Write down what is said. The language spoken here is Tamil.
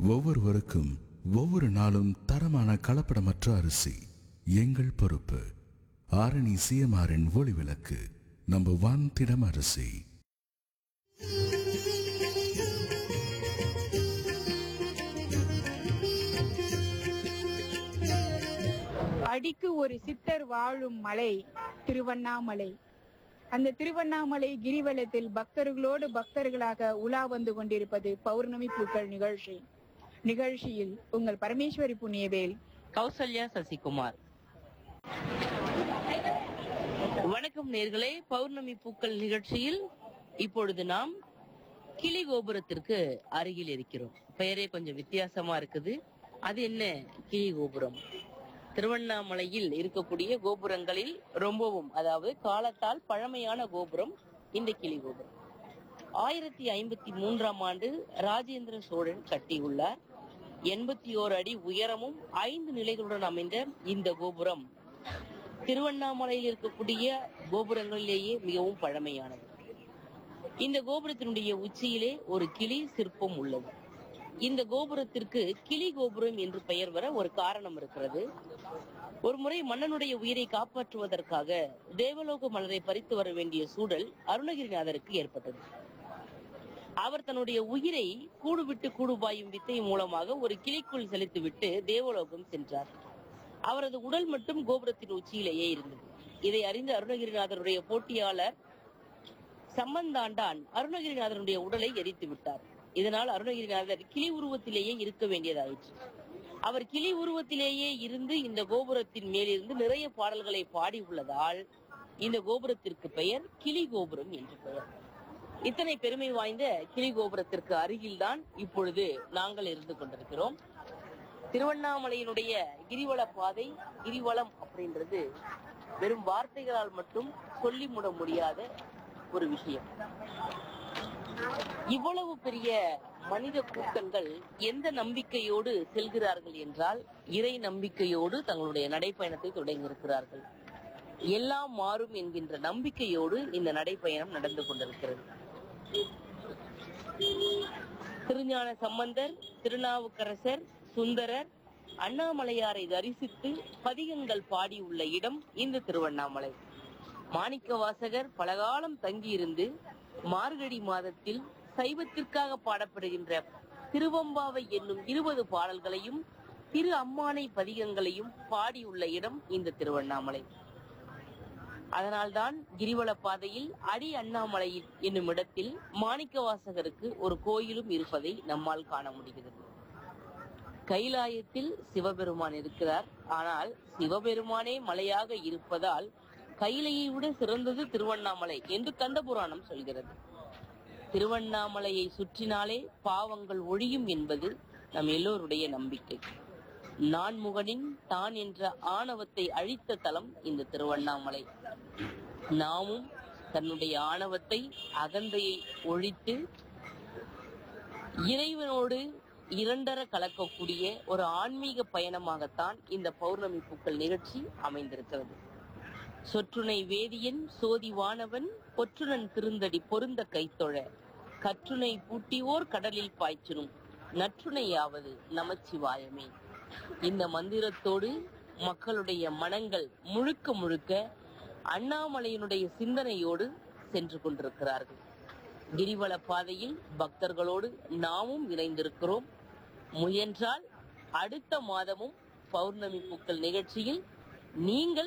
ஒவ்வொருவருக்கும் ஒவ்வொரு நாளும் தரமான கலப்படமற்ற அரிசி எங்கள் பொறுப்பு ஆரணி சிஎம்ஆரின் ஒளி விளக்கு நம்பர் ஒன் திடம் அரிசி அடிக்கு ஒரு சித்தர் வாழும் மலை திருவண்ணாமலை அந்த திருவண்ணாமலை கிரிவலத்தில் பக்தர்களோடு பக்தர்களாக உலா வந்து கொண்டிருப்பது பௌர்ணமி பூக்கள் நிகழ்ச்சி நிகழ்ச்சியில் உங்கள் பரமேஸ்வரி புண்ணியவேல் கௌசல்யா சசிகுமார் வணக்கம் நேர்களே பௌர்ணமி பூக்கள் நிகழ்ச்சியில் இப்பொழுது நாம் கிளி கோபுரத்திற்கு அருகில் இருக்கிறோம் பெயரே கொஞ்சம் வித்தியாசமா இருக்குது அது என்ன கிளி கோபுரம் திருவண்ணாமலையில் இருக்கக்கூடிய கோபுரங்களில் ரொம்பவும் அதாவது காலத்தால் பழமையான கோபுரம் இந்த கிளி கோபுரம் ஆயிரத்தி ஐம்பத்தி மூன்றாம் ஆண்டு ராஜேந்திர சோழன் கட்டியுள்ளார் எண்பத்தி ஓரு அடி உயரமும் ஐந்து நிலைகளுடன் அமைந்த இந்த கோபுரம் திருவண்ணாமலையில் இருக்கக்கூடிய கோபுரங்களிலேயே மிகவும் பழமையானது இந்த கோபுரத்தினுடைய உச்சியிலே ஒரு கிளி சிற்பம் உள்ளது இந்த கோபுரத்திற்கு கிளி கோபுரம் என்று பெயர் வர ஒரு காரணம் இருக்கிறது ஒரு முறை மன்னனுடைய உயிரை காப்பாற்றுவதற்காக தேவலோக மலரை பறித்து வர வேண்டிய சூழல் அருணகிரிநாதருக்கு ஏற்பட்டது அவர் தன்னுடைய உயிரை கூடு விட்டு கூடு பாயும் வித்தை மூலமாக ஒரு கிளிக்குள் செலுத்திவிட்டு தேவலோகம் சென்றார் அவரது உடல் மட்டும் கோபுரத்தின் உச்சியிலேயே இருந்தது இதை அறிந்த அருணகிரிநாதருடைய போட்டியாளர் சம்பந்தாண்டான் அருணகிரிநாதனுடைய உடலை எரித்து விட்டார் இதனால் அருணகிரிநாதர் கிளி உருவத்திலேயே இருக்க வேண்டியதாயிற்று அவர் கிளி உருவத்திலேயே இருந்து இந்த கோபுரத்தின் மேலிருந்து நிறைய பாடல்களை பாடி உள்ளதால் இந்த கோபுரத்திற்கு பெயர் கிளி கோபுரம் என்று பெயர் இத்தனை பெருமை வாய்ந்த கிளி கோபுரத்திற்கு அருகில்தான் இப்பொழுது நாங்கள் இருந்து கொண்டிருக்கிறோம் திருவண்ணாமலையினுடைய கிரிவல பாதை கிரிவலம் அப்படின்றது வெறும் வார்த்தைகளால் மட்டும் சொல்லி முட முடியாத ஒரு விஷயம் இவ்வளவு பெரிய மனித கூட்டங்கள் எந்த நம்பிக்கையோடு செல்கிறார்கள் என்றால் இறை நம்பிக்கையோடு தங்களுடைய நடைப்பயணத்தை தொடங்கியிருக்கிறார்கள் எல்லாம் மாறும் என்கின்ற நம்பிக்கையோடு இந்த நடைப்பயணம் நடந்து கொண்டிருக்கிறது திருஞான சம்பந்தர் திருநாவுக்கரசர் சுந்தரர் அண்ணாமலையாரை தரிசித்து பதிகங்கள் பாடியுள்ள இடம் இந்த திருவண்ணாமலை மாணிக்க வாசகர் பலகாலம் தங்கியிருந்து மார்கழி மாதத்தில் சைவத்திற்காக பாடப்படுகின்ற திருவம்பாவை என்னும் இருபது பாடல்களையும் திரு அம்மானை பதிகங்களையும் பாடியுள்ள இடம் இந்த திருவண்ணாமலை அதனால்தான் கிரிவல பாதையில் அடி அண்ணாமலை என்னும் இடத்தில் மாணிக்க வாசகருக்கு ஒரு கோயிலும் இருப்பதை நம்மால் காண முடிகிறது கைலாயத்தில் சிவபெருமான் இருக்கிறார் ஆனால் சிவபெருமானே மலையாக இருப்பதால் கைலையை விட சிறந்தது திருவண்ணாமலை என்று கந்த புராணம் சொல்கிறது திருவண்ணாமலையை சுற்றினாலே பாவங்கள் ஒழியும் என்பது நம் எல்லோருடைய நம்பிக்கை நான்முகனின் தான் என்ற ஆணவத்தை அழித்த தலம் இந்த திருவண்ணாமலை நாமும் தன்னுடைய ஆணவத்தை அகந்தையை ஒழித்து இறைவனோடு இரண்டர கலக்கக்கூடிய ஒரு ஆன்மீக பயணமாகத்தான் இந்த பௌர்ணமி பூக்கள் நிகழ்ச்சி அமைந்திருக்கிறது சொற்றுனை வேதியன் சோதி வானவன் பொற்றுனன் திருந்தடி பொருந்த கைத்தொழ கற்றுனை பூட்டியோர் கடலில் பாய்ச்சினும் நற்றுணையாவது நமச்சிவாயமே இந்த மந்திரத்தோடு மக்களுடைய மனங்கள் முழுக்க முழுக்க அண்ணாமலையினுடைய சிந்தனையோடு சென்று கொண்டிருக்கிறார்கள் கிரிவல பாதையில் பக்தர்களோடு நாமும் இணைந்திருக்கிறோம் முயன்றால் அடுத்த மாதமும் பௌர்ணமி பூக்கள் நிகழ்ச்சியில் நீங்கள்